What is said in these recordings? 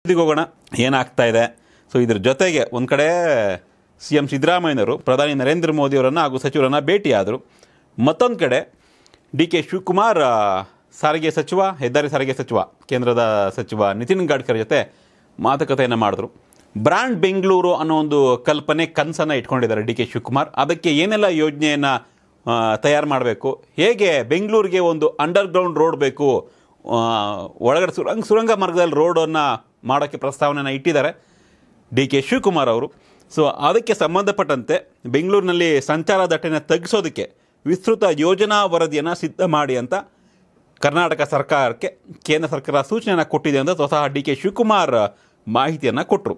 ಇದಕ್ಕೆ ಹೋಗೋಣ ಏನಾಗ್ತಾ ಇದೆ ಸೊ ಇದ್ರ ಜೊತೆಗೆ ಒಂದು ಕಡೆ ಸಿ ಎಂ ಸಿದ್ದರಾಮಯ್ಯನವರು ಪ್ರಧಾನಿ ನರೇಂದ್ರ ಮೋದಿಯವರನ್ನು ಹಾಗೂ ಸಚಿವರನ್ನು ಭೇಟಿಯಾದರು ಮತ್ತೊಂದು ಕಡೆ ಡಿ ಕೆ ಶಿವಕುಮಾರ್ ಆ, ಸಾರಿಗೆ ಸಚಿವ ಹೆದ್ದಾರಿ ಸಾರಿಗೆ ಸಚಿವ ಕೇಂದ್ರದ ಸಚಿವ ನಿತಿನ್ ಗಡ್ಕರಿ ಜೊತೆ ಮಾತುಕತೆಯನ್ನು ಮಾಡಿದ್ರು ಬ್ರ್ಯಾಂಡ್ ಬೆಂಗಳೂರು ಅನ್ನೋ ಒಂದು ಕಲ್ಪನೆ ಕನಸನ್ನು ಇಟ್ಕೊಂಡಿದ್ದಾರೆ ಡಿ ಕೆ ಶಿವಕುಮಾರ್ ಅದಕ್ಕೆ ಏನೆಲ್ಲ ಯೋಜನೆಯನ್ನು ತಯಾರು ಮಾಡಬೇಕು ಹೇಗೆ ಬೆಂಗಳೂರಿಗೆ ಒಂದು ಅಂಡರ್ಗ್ರೌಂಡ್ ರೋಡ್ ಬೇಕು ಆ, ಒಳಗಡೆ ಸುರಂಗ ಸುರಂಗ ಮಾರ್ಗದಲ್ಲಿ ರೋಡನ್ನು ಮಾಡೋಕ್ಕೆ ಪ್ರಸ್ತಾವನೆಯನ್ನು ಇಟ್ಟಿದ್ದಾರೆ ಡಿ ಕೆ ಶಿವಕುಮಾರ್ ಅವರು ಸೊ ಅದಕ್ಕೆ ಸಂಬಂಧಪಟ್ಟಂತೆ ಬೆಂಗಳೂರಿನಲ್ಲಿ ಸಂಚಾರ ದಟ್ಟಣೆ ತಗ್ಗಿಸೋದಕ್ಕೆ ವಿಸ್ತೃತ ಯೋಜನಾ ವರದಿಯನ್ನು ಸಿದ್ಧ ಮಾಡಿ ಅಂತ ಕರ್ನಾಟಕ ಸರ್ಕಾರಕ್ಕೆ ಕೇಂದ್ರ ಸರ್ಕಾರ ಸೂಚನೆಯನ್ನು ಕೊಟ್ಟಿದೆ ಅಂತ ಸ್ವತಃ ಡಿ ಕೆ ಶಿವಕುಮಾರ್ ಮಾಹಿತಿಯನ್ನು ಕೊಟ್ಟರು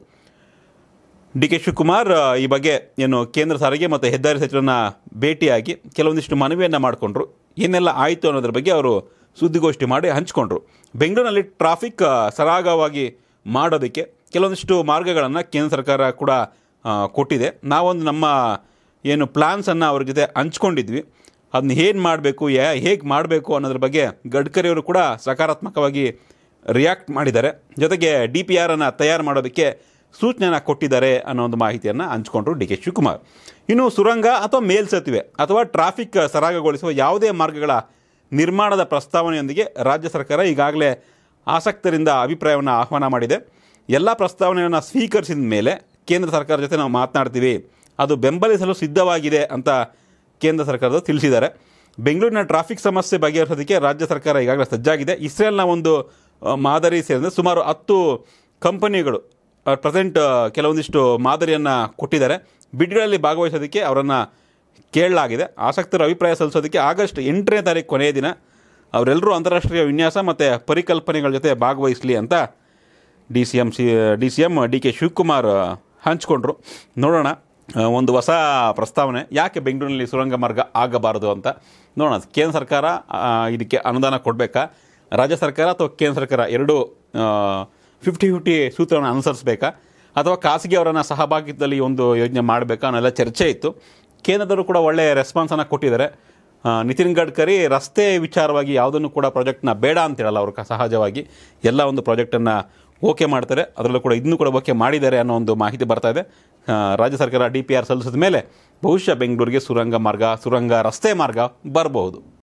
ಡಿ ಕೆ ಶಿವಕುಮಾರ್ ಆ, ಈ ಬಗ್ಗೆ ಏನು ಕೇಂದ್ರ ಸಾರಿಗೆ ಮತ್ತು ಹೆದ್ದಾರಿ ಸಚಿವರನ್ನ ಭೇಟಿಯಾಗಿ ಕೆಲವೊಂದಿಷ್ಟು ಮನವಿಯನ್ನು ಮಾಡಿಕೊಂಡ್ರು ಏನೆಲ್ಲ ಆಯಿತು ಅನ್ನೋದ್ರ ಬಗ್ಗೆ ಅವರು ಸುದ್ದಿಗೋಷ್ಠಿ ಮಾಡಿ ಹಂಚ್ಕೊಂಡ್ರು ಬೆಂಗಳೂರಿನಲ್ಲಿ ಟ್ರಾಫಿಕ್ ಆ, ಸರಾಗವಾಗಿ ಮಾಡೋದಕ್ಕೆ ಕೆಲವೊಂದಿಷ್ಟು ಮಾರ್ಗಗಳನ್ನು ಕೇಂದ್ರ ಸರ್ಕಾರ ಕೂಡ ಆ, ಕೊಟ್ಟಿದೆ ನಾವೊಂದು ನಮ್ಮ ಏನು ಪ್ಲ್ಯಾನ್ಸನ್ನು ಅವ್ರ ಜೊತೆ ಹಂಚ್ಕೊಂಡಿದ್ವಿ ಅದನ್ನ ಏನು ಮಾಡಬೇಕು ಯಾ ಹೇಗೆ ಮಾಡಬೇಕು ಅನ್ನೋದ್ರ ಬಗ್ಗೆ ಗಡ್ಕರಿಯವರು ಕೂಡ ಸಕಾರಾತ್ಮಕವಾಗಿ ರಿಯಾಕ್ಟ್ ಮಾಡಿದ್ದಾರೆ ಜೊತೆಗೆ ಡಿ ಪಿ ಆರನ್ನು ತಯಾರು ಮಾಡೋದಕ್ಕೆ ಸೂಚನೆನ ಕೊಟ್ಟಿದ್ದಾರೆ ಅನ್ನೋ ಒಂದು ಮಾಹಿತಿಯನ್ನು ಹಂಚ್ಕೊಂಡ್ರು ಡಿ ಕೆ ಶಿವಕುಮಾರ್ ಇನ್ನು ಸುರಂಗ ಅಥವಾ ಮೇಲ್ಸೇತುವೆ ಅಥವಾ ಟ್ರಾಫಿಕ್ ಸರಾಗಗೊಳಿಸುವ ಯಾವುದೇ ಮಾರ್ಗಗಳ ನಿರ್ಮಾಣದ ಪ್ರಸ್ತಾವನೆಯೊಂದಿಗೆ ರಾಜ್ಯ ಸರ್ಕಾರ ಈಗಾಗಲೇ ಆಸಕ್ತರಿಂದ ಅಭಿಪ್ರಾಯವನ್ನು ಆಹ್ವಾನ ಮಾಡಿದೆ ಎಲ್ಲ ಪ್ರಸ್ತಾವನೆಯನ್ನು ಸ್ವೀಕರಿಸಿದ ಮೇಲೆ ಕೇಂದ್ರ ಸರ್ಕಾರ ಜೊತೆ ನಾವು ಮಾತನಾಡ್ತೀವಿ ಅದು ಬೆಂಬಲಿಸಲು ಸಿದ್ಧವಾಗಿದೆ ಅಂತ ಕೇಂದ್ರ ಸರ್ಕಾರದ ತಿಳಿಸಿದ್ದಾರೆ ಬೆಂಗಳೂರಿನ ಟ್ರಾಫಿಕ್ ಸಮಸ್ಯೆ ಬಗೆಹರಿಸೋದಕ್ಕೆ ರಾಜ್ಯ ಸರ್ಕಾರ ಈಗಾಗಲೇ ಸಜ್ಜಾಗಿದೆ ಇಸ್ರೇಲ್ನ ಒಂದು ಆ, ಮಾದರಿ ಸೇರಿದಂತೆ ಸುಮಾರು ಹತ್ತು ಕಂಪನಿಗಳು ಪ್ರೆಸೆಂಟ್ ಕೆಲವೊಂದಿಷ್ಟು ಮಾದರಿಯನ್ನು ಕೊಟ್ಟಿದ್ದಾರೆ ಬಿಡ್ಗಳಲ್ಲಿ ಭಾಗವಹಿಸೋದಕ್ಕೆ ಅವರನ್ನು ಕೇಳಲಾಗಿದೆ ಆಸಕ್ತರು ಅಭಿಪ್ರಾಯ ಸಲ್ಲಿಸೋದಕ್ಕೆ ಆಗಸ್ಟ್ ಎಂಟನೇ ತಾರೀಕು ಕೊನೆಯ ದಿನ ಅವರೆಲ್ಲರೂ ಅಂತಾರಾಷ್ಟ್ರೀಯ ವಿನ್ಯಾಸ ಮತ್ತು ಪರಿಕಲ್ಪನೆಗಳ ಜೊತೆ ಭಾಗವಹಿಸಲಿ ಅಂತ D C M C D C M D K Shivakumar ಹಂಚ್ಕೊಂಡ್ರು ನೋಡೋಣ ಆ, ಒಂದು ಹೊಸ ಪ್ರಸ್ತಾವನೆ ಯಾಕೆ ಬೆಂಗಳೂರಿನಲ್ಲಿ ಸುರಂಗ ಮಾರ್ಗ ಆಗಬಾರದು ಅಂತ ನೋಡೋಣ ಕೇಂದ್ರ ಸರ್ಕಾರ ಆ, ಇದಕ್ಕೆ ಅನುದಾನ ಕೊಡಬೇಕಾ ರಾಜ್ಯ ಸರ್ಕಾರ ಅಥವಾ ಕೇಂದ್ರ ಸರ್ಕಾರ ಎರಡೂ ಫಿಫ್ಟಿ ಫಿಫ್ಟಿ ಸೂತ್ರವನ್ನು ಅನುಸರಿಸಬೇಕಾ ಅಥವಾ ಖಾಸಗಿ ಅವರನ್ನು ಸಹಭಾಗಿತ್ವದಲ್ಲಿ ಈ ಒಂದು ಯೋಜನೆ ಮಾಡಬೇಕಾ ಅನ್ನೋಲ್ಲ ಚರ್ಚೆ ಇತ್ತು ಕೇಂದ್ರದವರು ಕೂಡ ಒಳ್ಳೆಯ ರೆಸ್ಪಾನ್ಸನ್ನು ಕೊಟ್ಟಿದ್ದಾರೆ ಆ, ನಿತಿನ್ ಗಡ್ಕರಿ ರಸ್ತೆ ವಿಚಾರವಾಗಿ ಯಾವುದನ್ನು ಕೂಡ ಪ್ರಾಜೆಕ್ಟ್ನ ಬೇಡ ಅಂತ ಹೇಳಲ್ಲ ಅವರು ಕ- ಸಹಜವಾಗಿ ಎಲ್ಲ ಒಂದು ಪ್ರಾಜೆಕ್ಟನ್ನು ಓಕೆ ಮಾಡ್ತಾರೆ ಅದರಲ್ಲೂ ಕೂಡ ಇದನ್ನು ಕೂಡ ಓಕೆ ಮಾಡಿದ್ದಾರೆ ಅನ್ನೋ ಒಂದು ಮಾಹಿತಿ ಬರ್ತಾ ಇದೆ ಆ, ರಾಜ್ಯ ಸರ್ಕಾರ ಡಿ ಪಿ ಆರ್ ಸಲ್ಲಿಸಿದ ಮೇಲೆ ಬಹುಶಃ ಬೆಂಗಳೂರಿಗೆ ಸುರಂಗ ಮಾರ್ಗ ಸುರಂಗ ರಸ್ತೆ ಮಾರ್ಗ ಬರಬಹುದು